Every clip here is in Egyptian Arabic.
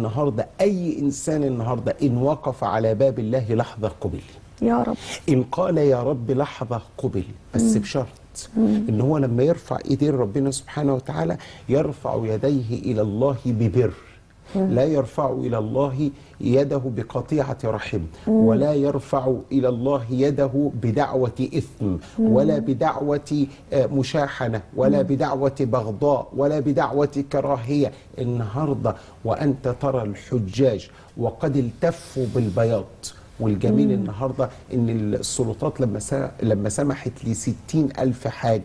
النهارده اي انسان النهارده ان وقف على باب الله لحظه قبل يا رب ان قال يا رب لحظه قبل بس بشرط ان هو لما يرفع ايديه ربنا سبحانه وتعالى يرفع يديه الى الله ببر لا يرفع الى الله يده بقطيعه رحم ولا يرفع الى الله يده بدعوه اثم ولا بدعوه آه، مشاحنه ولا بدعوه بغضاء ولا بدعوه كراهيه النهارده وانت ترى الحجاج وقد التفوا بالبياض والجميل النهارده ان السلطات لما سا- لما سمحت ل ألف حاج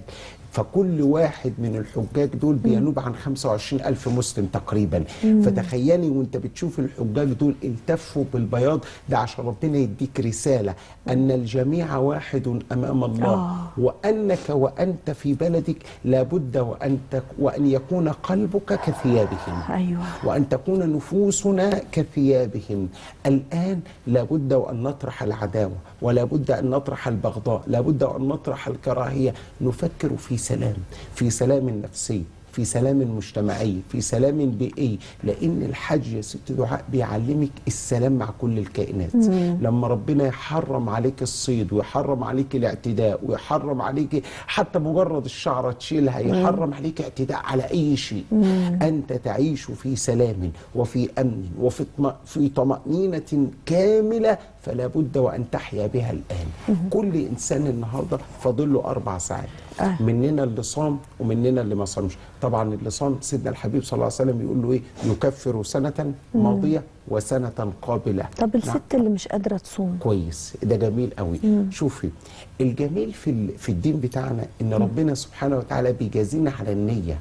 فكل واحد من الحجاج دول بينوب عن 25 ألف مسلم تقريبا فتخيلي وانت بتشوف الحجاج دول التفوا بالبياض ده عشان ربنا يديك رسالة أن الجميع واحد أمام الله آه. وأنك وأنت في بلدك لابد وأن, تك وأن يكون قلبك كثيابهم ايوه وأن تكون نفوسنا كثيابهم الآن لابد وأن نطرح العداوة ولا بد أن نطرح البغضاء لا بد أن نطرح الكراهية نفكر في سلام في سلام نفسي في سلام مجتمعي في سلام بيئي لأن الحج يا ست دعاء بيعلمك السلام مع كل الكائنات لما ربنا يحرم عليك الصيد ويحرم عليك الاعتداء ويحرم عليك حتى مجرد الشعرة تشيلها يحرم عليك اعتداء على أي شيء أنت تعيش في سلام وفي أمن وفي طم- في طمأنينة كاملة فلا بد وأن تحيا بها الآن كل إنسان النهاردة فاضل له أربع ساعات آه. مننا اللي صام ومننا اللي ما صامش طبعا اللي صام سيدنا الحبيب صلى الله عليه وسلم يقول له ايه يكفر سنة ماضية وسنة قابلة طب الست اللي مش قادره تصوم كويس ده جميل قوي شوفي الجميل في ال- في الدين بتاعنا ان ربنا سبحانه وتعالى بيجازينا على النيه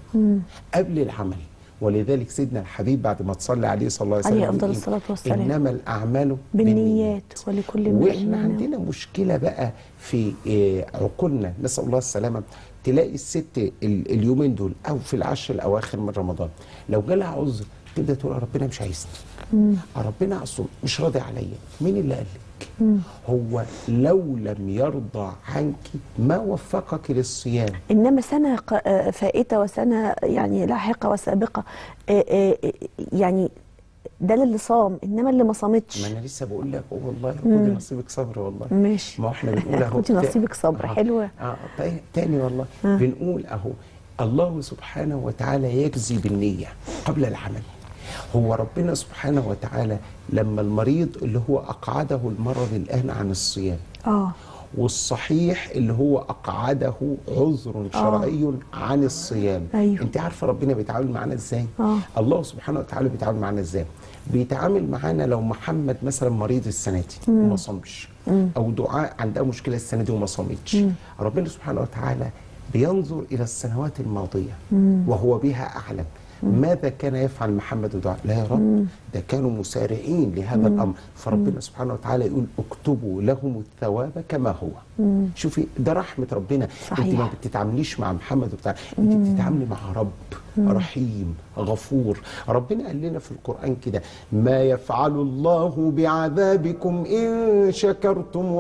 قبل العمل ولذلك سيدنا الحبيب بعد ما تصلي عليه صلى الله عليه وسلم عليه أفضل يقول إيه؟ الصلاة والسلام. انما الاعمال بالنيات ولكل امرئ واحنا ما نوى. عندنا مشكله بقى في آه، عقولنا نسال الله السلامه تلاقي الست ال- اليومين دول او في العشر الاواخر من رمضان لو جالها عذر تبدا تقول يا ربنا مش عايزني آه، ربنا اصلا مش راضي عليا مين اللي قال لك هو لو لم يرضى عنك ما وفقك للصيام انما سنه ق- آه، فائته وسنه يعني لاحقه وسابقه آه، آه، آه، يعني ده اللي صام انما اللي ما صامتش ما انا لسه بقول لك أه والله خدي نصيبك صبر والله ماشي. ما هو احنا بنقول اهو خدي نصيبك صبر، آه. حلوة. اه تا- تاني والله آه. بنقول اهو الله سبحانه وتعالى يجزي بالنية قبل العمل هو ربنا سبحانه وتعالى لما المريض اللي هو أقعده المرض الآن عن الصيام اه والصحيح اللي هو أقعده عذر شرعي عن الصيام أيوه. انت عارفة ربنا بيتعامل معانا ازاي آه. الله سبحانه وتعالى بيتعامل معانا ازاي بيتعامل معانا لو محمد مثلا مريض السنه دي وما صامش او دعاء عندها مشكله السنه دي وما صامتش ربنا سبحانه وتعالى بينظر الى السنوات الماضيه وهو بها اعلم ماذا كان يفعل محمد ودعاء لا يا رب ده كانوا مسارعين لهذا الامر فربنا سبحانه وتعالى يقول اكتبوا لهم الثواب كما هو شوفي ده رحمه ربنا انت صحيح. ما بتتعامليش مع محمد وبتاع انت بتتعاملي مع رب رحيم غفور ربنا قال لنا في القرآن كده ما يفعل الله بعذابكم إن شكرتم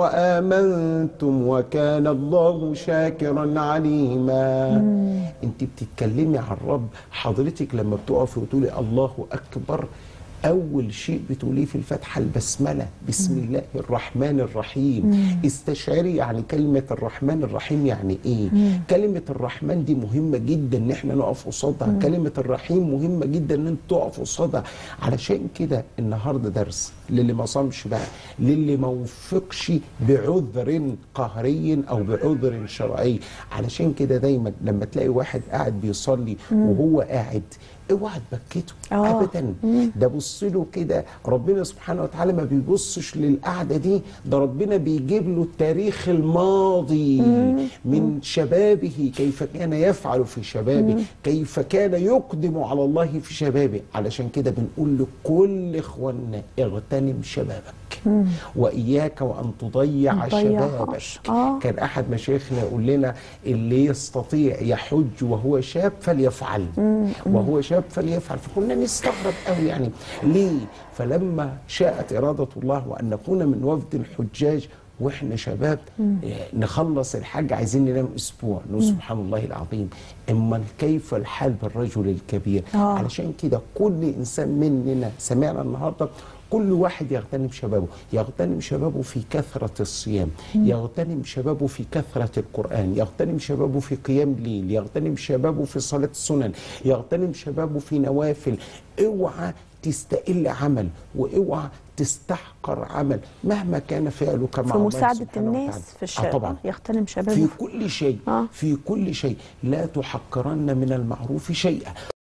وآمنتم وكان الله شاكرا عليما انت بتتكلمي عن رب حضرتك لما بتقفي وتقولي الله أكبر أول شيء بتقوليه في الفاتحة البسملة بسم الله الرحمن الرحيم استشعري يعني كلمة الرحمن الرحيم يعني إيه كلمة الرحمن دي مهمة جدا إن إحنا نقف قصادها كلمة الرحيم مهمة جدا إن أنت تقف قصادها علشان كده النهاردة درس للي ما صامش بقى للي ما وفقش بعذر قهري أو بعذر شرعي علشان كده دايما لما تلاقي واحد قاعد بيصلي وهو قاعد اوعى تبكته آه. ابدا ده بص له كده ربنا سبحانه وتعالى ما بيبصش للقعده دي ده ربنا بيجيب له التاريخ الماضي من شبابه كيف كان يفعل في شبابه كيف كان يقدم على الله في شبابه علشان كده بنقول لكل اخواننا اغتنم شبابك واياك وان تضيع ما شبابك تضيعهاش. آه. كان احد مشايخنا يقول لنا اللي يستطيع يحج وهو شاب فليفعل وهو شاب فليفعل فكنا نستغرب قوي يعني ليه فلما شاءت اراده الله وان نكون من وفد الحجاج واحنا شباب آه، نخلص الحج عايزين ننام اسبوع نقول سبحان الله العظيم اما كيف الحال بالرجل الكبير آه. علشان كده كل انسان مننا سمعنا النهارده كل واحد يغتنم شبابه يغتنم شبابه في كثرة الصيام يغتنم شبابه في كثرة القرآن يغتنم شبابه في قيام ليل يغتنم شبابه في صلاة السنن يغتنم شبابه في نوافل اوعى تستقل عمل واوعى تستحقر عمل مهما كان فعلك مع في الله مساعدة سبحانه الناس وتعالى. في الشارع آه طبعا يغتنم في شبابه كل شيء آه. في كل شيء لا تحقرن من المعروف شيئا